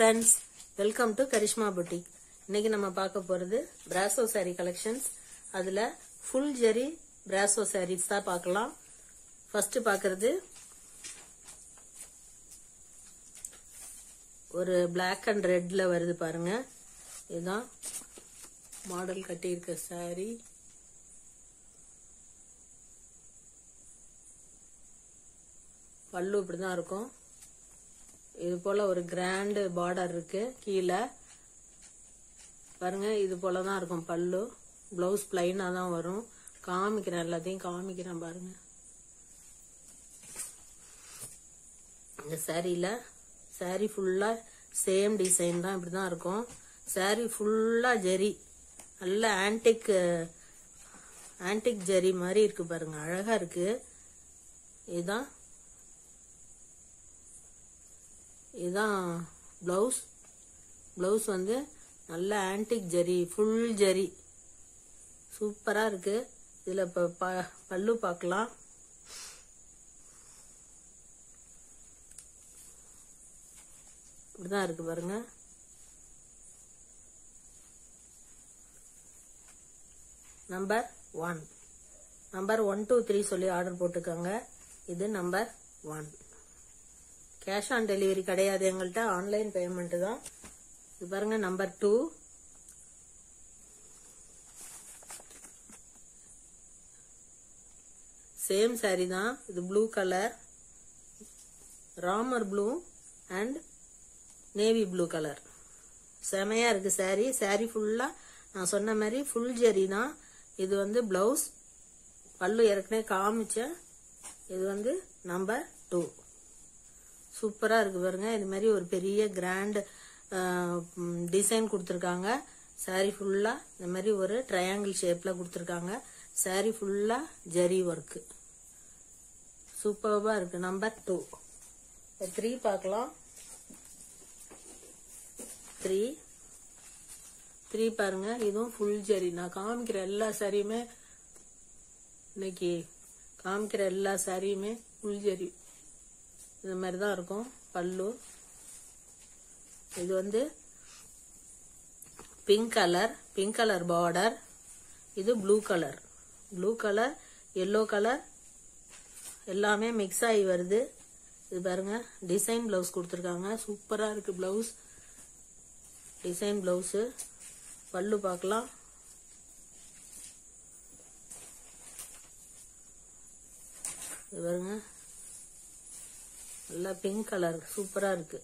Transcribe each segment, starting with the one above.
friends welcome to Karishma boutique இன்னைக்கு நம்ம பார்க்க போறது பிராசோ saree கலெக்ஷன்ஸ் அதுல ஃபுல் ஜெரி பிராசோ sarees தான் பார்க்கலாம் ஃபர்ஸ்ட் பார்க்கறது ஒரு Black அண்ட் ரெட்ல வருது பாருங்க இதுதான் மாடல் கட்டியிருக்க saree பல்லு இப்படிதான் இருக்கும் இது போல ஒரு கிராண்ட் பார்டர் இருக்கு கீழே பாருங்க இது போல தான் இருக்கும் பல்லு பிளவுஸ் பிளைனா தான் வரும் காமிக்கிறேன் எல்லாத்தையும் காமிக்கிறேன் பாருங்க இந்த சாரியில சாரி ஃபுல்லா சேம் டிசைன் தான் இப்படி தான் இருக்கும் சாரி ஃபுல்லா ஜெரி நல்ல ஆன்டிக் ஆன்டிக் ஜெரி மாதிரி இருக்கு பாருங்க அழகா இருக்கு இதுதான் இதுதான் ப்ளவுஸ் ப்ளவுஸ் வந்து நல்ல ஆன்டிக் ஜரி ஃபுல் ஜரி சூப்பராக இருக்கு இதில் இப்போ ப பல்லு பார்க்கலாம் இப்படிதான் இருக்கு பாருங்க number one number one two three சொல்லி ஆர்டர் போட்டுக்கோங்க இது number one cash on delivery கிடையாது எங்கள்கிட்ட ஆன்லைன் பேமெண்ட் தான் இது பாருங்க நம்பர் டூ சேம் saree தான் இது blue colour Ramar blue and navy blue colour செமையா இருக்கு saree saree ஃபுல்லா நான் சொன்ன மாதிரி ஃபுல் ஜெரி தான் இது வந்து பிளவுஸ் பல்லு ஏற்கனவே காமிச்சேன் இது வந்து நம்பர் டூ சூப்பரா இருக்கு பாருங்க இது மாதிரி ஒரு பெரிய கிராண்ட் டிசைன் கொடுத்துருக்காங்க saree ஃபுல்லா இந்த மாதிரி ஒரு ட்ரையாங்கிள் ஷேப்ல கொடுத்துருக்காங்க saree ஃபுல்லா ஜரி ஒர்க் சூப்பர்பா இருக்கு நம்பர் டூ த்ரீ பார்க்கலாம் த்ரீ த்ரீ பாருங்க இதுவும் ஃபுல் ஜரி நான் காமிக்கிற எல்லா சாரியுமே இன்னைக்கு காமிக்கிற எல்லா சாரியுமே ஃபுல் ஜரி இந்த மாதிரி தான் இருக்கும் பல்லு இது வந்து pink colour pink colour border இது blue colour blue colour yellow colour எல்லாமே மிக்ஸ் ஆகி வருது இது பாருங்க டிசைன் பிளவுஸ் கொடுத்துருக்காங்க சூப்பரா இருக்கு பிளவுஸ் டிசைன் பிளவுஸ் பல்லு பார்க்கலாம் இது பாருங்க நல்லா பிங்க் கலர் சூப்பரா இருக்கு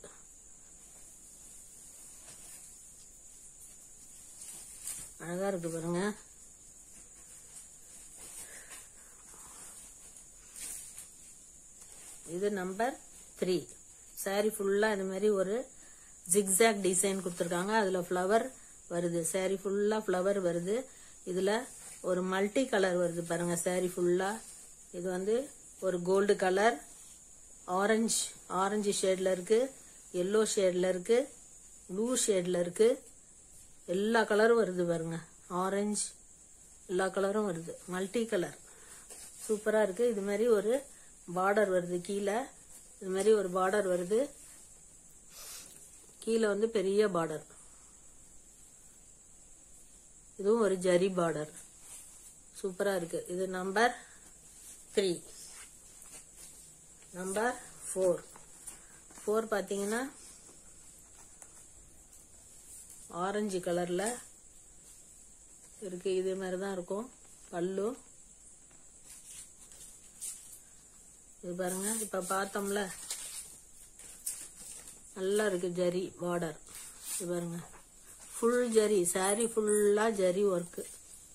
அழகா இருக்கு பாருங்க இது நம்பர் த்ரீ சாரி ஃபுல்லா இந்த மாதிரி ஒரு ஜிக்ஸாக் டிசைன் கொடுத்துருக்காங்க அதுல ஃப்ளவர் வருது சாரி ஃபுல்லா ஃப்ளவர் வருது இதுல ஒரு மல்டி கலர் வருது பாருங்க சாரி ஃபுல்லா இது வந்து ஒரு கோல்டு கலர் ஆரஞ்சு ஆரஞ்சு ஷேட்ல இருக்கு எல்லோ ஷேட்ல இருக்கு ப்ளூ ஷேட்ல இருக்கு எல்லா கலரும் வருது பாருங்க ஆரஞ்சு எல்லா கலரும் வருது மல்டி கலர் சூப்பரா இருக்கு இது மாதிரி ஒரு பார்டர் வருது கீழே இது மாதிரி ஒரு பார்டர் வருது கீழே வந்து பெரிய பார்டர் இதுவும் ஒரு ஜரி பார்டர் சூப்பரா இருக்கு இது number three number four four பார்த்தீங்கன்னா ஆரஞ்சு கலர்ல இருக்கு இதே மாதிரி தான் இருக்கும் பல்லு இது பாருங்க இப்ப பார்த்தோம்ல நல்லா இருக்கு ஜரி பார்டர் இது பாருங்க ஃபுல் ஜரி சாரி ஃபுல்லா ஜரி ஒர்க்கு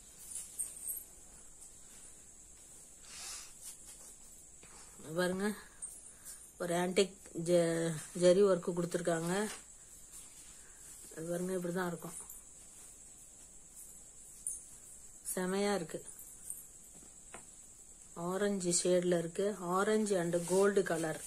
பாருங்க ஒரு ஆன்டிக் ஜரி ஒர்க்கு கொடுத்துருக்காங்க அது பாருங்க இப்படிதான் இருக்கும் செமையா இருக்கு ஆரஞ்சு ஷேட்ல இருக்கு ஆரஞ்சு அண்ட் கோல்டு கலர்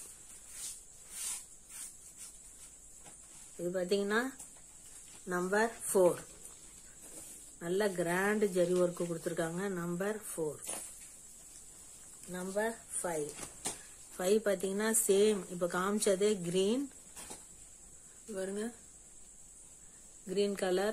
இது பாத்தீங்கன்னா நம்பர் ஃபோர் நல்ல கிராண்ட் ஜரி ஒர்க் கொடுத்துருக்காங்க number four number five five பார்த்தீங்கன்னா சேம் இப்போ காமிச்சதே கிரீன் பாருங்க கிரீன் கலர்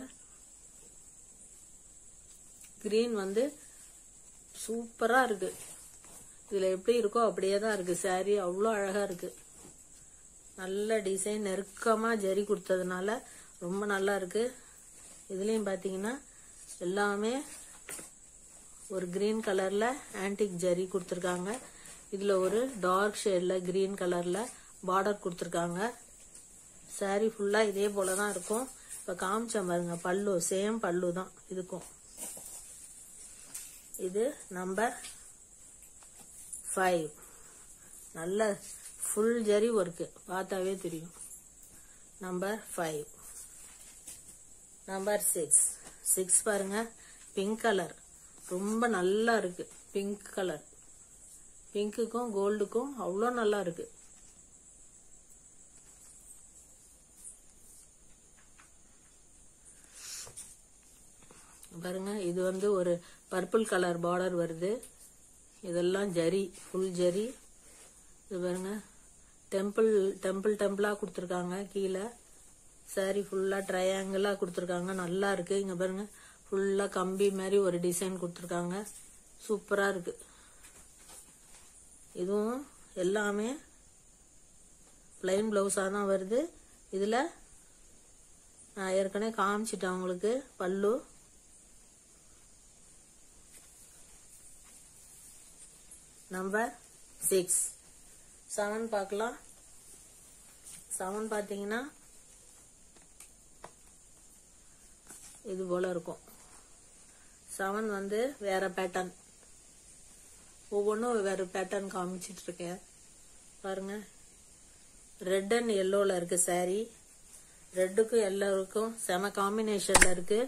கிரீன் வந்து சூப்பரா இருக்கு இதுல எப்படி இருக்கோ அப்படியே தான் இருக்கு saree அவ்வளோ அழகா இருக்கு நல்ல டிசைன் நெருக்கமா ஜரி கொடுத்ததுனால ரொம்ப நல்லா இருக்கு இதுலயும் பாத்தீங்கன்னா எல்லாமே ஒரு கிரீன் கலர்ல ஆன்டிக் ஜரி கொடுத்துருக்காங்க இதுல ஒரு டார்க் ஷேட்ல கிரீன் கலர்ல பார்டர் கொடுத்துருக்காங்க saree ஃபுல்லா இதே போல தான் இருக்கும் இப்ப காமிச்சேன் பாருங்க பல்லு சேம் பல்லு தான் இதுக்கும் இது நம்பர் ஃபைவ் நல்ல ஃபுல் ஜரி ஒர்க்கு பார்த்தாவே தெரியும் number five number six six பாருங்க பிங்க் கலர் ரொம்ப நல்லா இருக்கு பிங்க் கலர் பிங்க்குக்கும் கோல்டுக்கும் அவ்வளோ நல்லா இருக்கு பாருங்க இது வந்து ஒரு பர்பிள் கலர் பார்டர் வருது இதெல்லாம் ஜரி ஃபுல் ஜரி இது பாருங்க டெம்பிள் டெம்பிள் டெம்பிளா கொடுத்துருக்காங்க கீழே saree ஃபுல்லா ட்ரையாங்கிளா கொடுத்துருக்காங்க நல்லா இருக்கு இங்க பாருங்க ஃபுல்லா கம்பி மாதிரி ஒரு டிசைன் கொடுத்துருக்காங்க சூப்பரா இருக்கு இதுவும் எல்லாமே பிளைன் பிளவுஸா தான் வருது இதுல நான் ஏற்கனவே காமிச்சிட்டேன் உங்களுக்கு பல்லு நம்பர் சிக்ஸ் செவன் பார்க்கலாம் செவன் பார்த்தீங்கன்னா இது போல இருக்கும் செவன் வந்து வேற பேட்டர்ன் ஒவ்வொன்றும் வேற பேட்டர்ன் காமிச்சிட்டு இருக்கேன் பாருங்க ரெட் அண்ட் எல்லோல இருக்கு saree ரெட்டுக்கும் எல்லோருக்கும் செம காம்பினேஷன்ல இருக்கு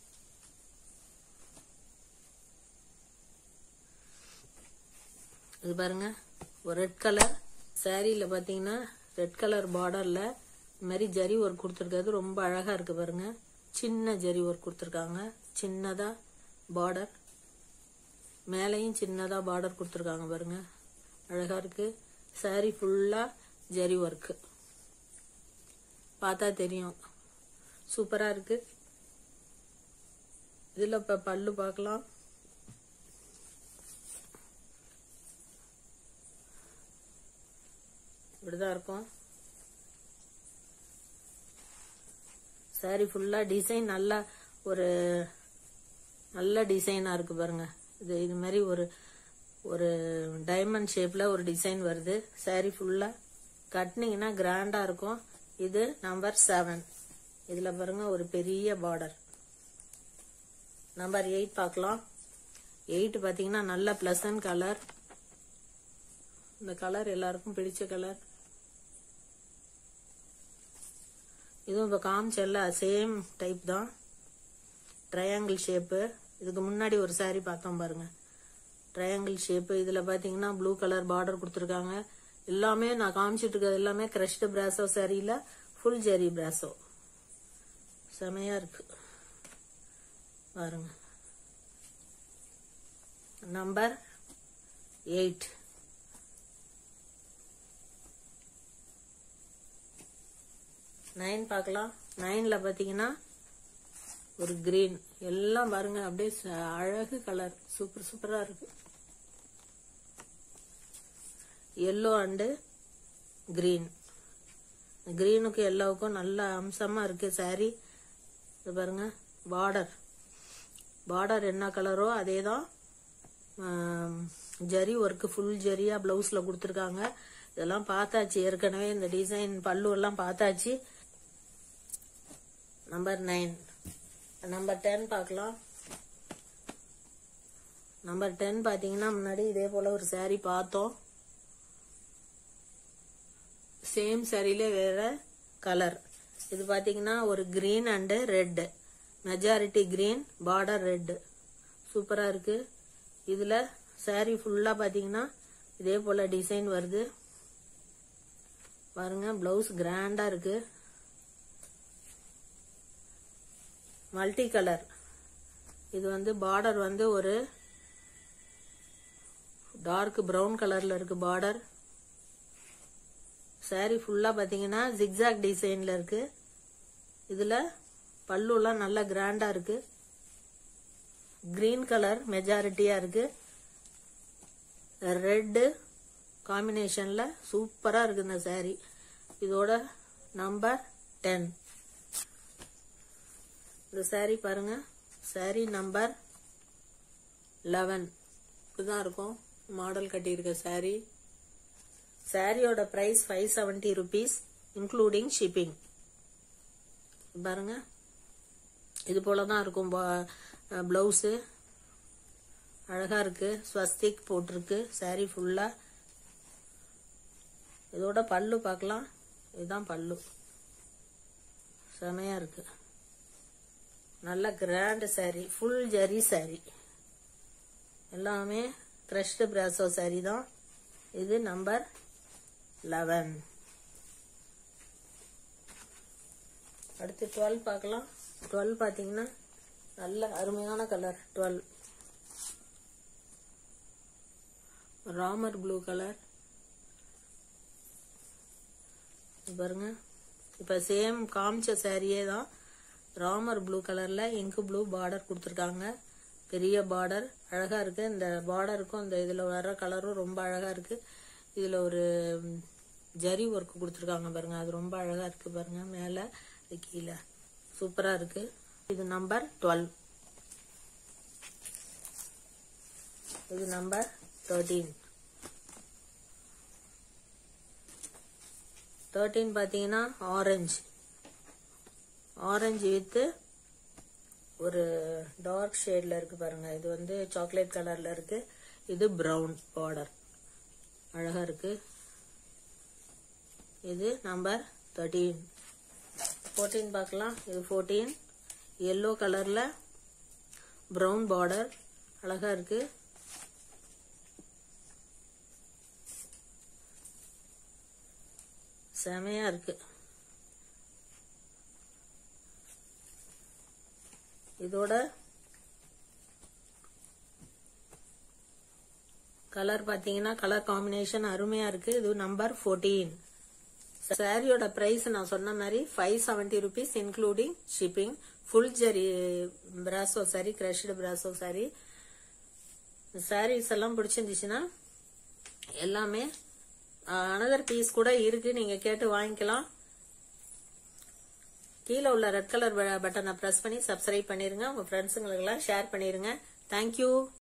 இது பாருங்க ஒரு ரெட் கலர் சாரியில பாத்தீங்கன்னா ரெட் கலர் பார்டர்ல இந்த மாதிரி ஜரி ஒர்க் கொடுத்துருக்கிறது ரொம்ப அழகா இருக்கு பாருங்க சின்ன ஜரி ஒர்க் கொடுத்துருக்காங்க சின்னதா பார்டர் மேலையும் சின்னதா பார்டர் கொடுத்துருக்காங்க பாருங்க அழகா இருக்கு saree ஃபுல்லா ஜரி ஒர்க் பார்த்தா தெரியும் சூப்பரா இருக்கு இதுல இப்ப பல்லு பார்க்கலாம் இப்படிதான் இருக்கும் saree ஃபுல்லா டிசைன் நல்லா ஒரு நல்ல டிசைனா இருக்கு பாருங்க இது இது மாதிரி ஒரு ஒரு டைமண்ட் ஷேப்ல ஒரு டிசைன் வருது saree ஃபுல்லா கட்டினீங்கன்னா கிராண்டா இருக்கும் இது நம்பர் செவன் இதுல பாருங்க ஒரு பெரிய பார்டர் நம்பர் எயிட் பார்க்கலாம் எயிட் பாத்தீங்கன்னா நல்ல பிளசன்ட் கலர் இந்த கலர் எல்லாருக்கும் பிடிச்ச கலர் இதுவும் இப்போ காமிச்சல்ல சேம் டைப் தான் ட்ரையாங்கிள் ஷேப்பு இதுக்கு முன்னாடி ஒரு saree பார்த்தோம் பாருங்க ட்ரையாங்கிள் ஷேப்பு இதில் பார்த்தீங்கன்னா ப்ளூ கலர் பார்டர் கொடுத்துருக்காங்க எல்லாமே நான் காமிச்சிட்டு இருக்கிறது எல்லாமே கிரஷ்டு பிராசோ சாரியில் ஃபுல் ஜெரி பிராசோ செமையா இருக்கு பாருங்க நம்பர் எயிட் நைன் பார்க்கலாம் நைன்ல பாத்தீங்கன்னா ஒரு கிரீன் எல்லாம் பாருங்க அப்படியே ச- அழகு கலர் சூப்பர் சூப்பரா இருக்கு எல்லோ அண்டு கிரீன் கிரீனுக்கும் எல்லோவுக்கும் நல்ல அம்சமா இருக்கு saree இது பாருங்க பார்டர் பார்டர் என்ன கலரோ அதே தான் ஜரி ஒர்க்கு ஃபுல் ஜரியா பிளவுஸ்ல கொடுத்துருக்காங்க இதெல்லாம் பார்த்தாச்சு ஏற்கனவே இந்த டிசைன் பல்லு எல்லாம் பார்த்தாச்சு நம்பர் நைன் நம்பர் டென் பார்க்கலாம் நம்பர் டென் பார்த்தீங்கன்னா முன்னாடி இதே போல ஒரு saree பார்த்தோம் சேம் சாரியில வேற கலர் இது பாத்தீங்கன்னா ஒரு green and red majority green border red சூப்பரா இருக்கு இதுல saree ஃபுல்லா பாத்தீங்கன்னா இதே போல டிசைன் வருது பாருங்க பிளவுஸ் கிராண்டா இருக்கு மல்டி கலர் இது வந்து பார்டர் வந்து ஒரு டார்க் பிரவுன் கலர்ல இருக்கு பார்டர் saree ஃபுல்லா பாத்தீங்கன்னா ஜிக்ஸாக் டிசைன்ல இருக்கு இதுல பல்லுலாம் நல்லா கிராண்டா இருக்கு கிரீன் கலர் மெஜாரிட்டியா இருக்கு ரெட்டு காம்பினேஷன்ல சூப்பரா இருக்கு இந்த saree இதோட நம்பர் டென் இந்த saree பாருங்க saree நம்பர் லெவன் இப்படிதான் இருக்கும் மாடல் கட்டியிருக்க saree சாரியோட price five seventy rupees including shipping பாருங்க இது போல தான் இருக்கும் பிளவுஸு அழகா இருக்கு ஸ்வஸ்திக் போட்டிருக்கு saree ஃபுல்லா இதோட பல்லு பார்க்கலாம் இதுதான் பல்லு செமையா இருக்கு நல்ல grand saree full zari saree எல்லாமே க்ரஷ்டு பிராசோ saree தான் இது நம்பர் லெவன் அடுத்து டுவெல் பார்க்கலாம் டுவெல் பார்த்தீங்கன்னா நல்ல அருமையான colour twelve Ramar blue colour பாருங்க இப்ப சேம் காமிச்ச சாரியே தான் ராமர் ப்ளூ கலர்ல இங்கு ப்ளூ பார்டர் கொடுத்துருக்காங்க பெரிய பார்டர் அழகா இருக்கு இந்த பார்டருக்கும் இந்த இதுல வர்ற கலரும் ரொம்ப அழகா இருக்கு இதுல ஒரு ம், ஜரி ஒர்க் கொடுத்துருக்காங்க பாருங்க அது ரொம்ப அழகா இருக்கு பாருங்க மேல அது கீழே சூப்பரா இருக்கு இது நம்பர் டுவெல் இது நம்பர் தேர்ட்டீன் தேர்ட்டீன் பார்த்தீங்கன்னா ஆரஞ்சு ஆரஞ்சு வித்து ஒரு டார்க் ஷேட்ல இருக்கு பாருங்க இது வந்து சாக்லேட் கலர்ல இருக்கு இது பிரவுன் பார்டர் அழகா இருக்கு இது நம்பர் தேர்ட்டீன் ஃபோர்டீன் பார்க்கலாம் இது ஃபோர்டீன் எல்லோ கலர்ல பிரவுன் பார்டர் அழகா இருக்கு செமையா இருக்கு இதோட கலர் பாத்தீங்கன்னா கலர் காம்பினேஷன் அருமையா இருக்கு இது நம்பர் 14 சாரியோட பிரைஸ் நான் சொன்ன மாதிரி five seventy rupees including shipping full zari brasso sari crushed brasso sari saris எல்லாம் பிடிச்சிருந்துச்சுன்னா எல்லாமே அனதர் பீஸ் கூட இருக்கு நீங்க கேட்டு வாங்கிக்கலாம் கீழே உள்ள ரெட் கலர் பட்டனை பிரஸ் பண்ணி சப்ஸ்கிரைப் பண்ணிருங்க உங்க ஃப்ரெண்ட்ஸுங்களுக்கு எல்லாம் ஷேர் பண்ணிருங்க தேங்க்யூ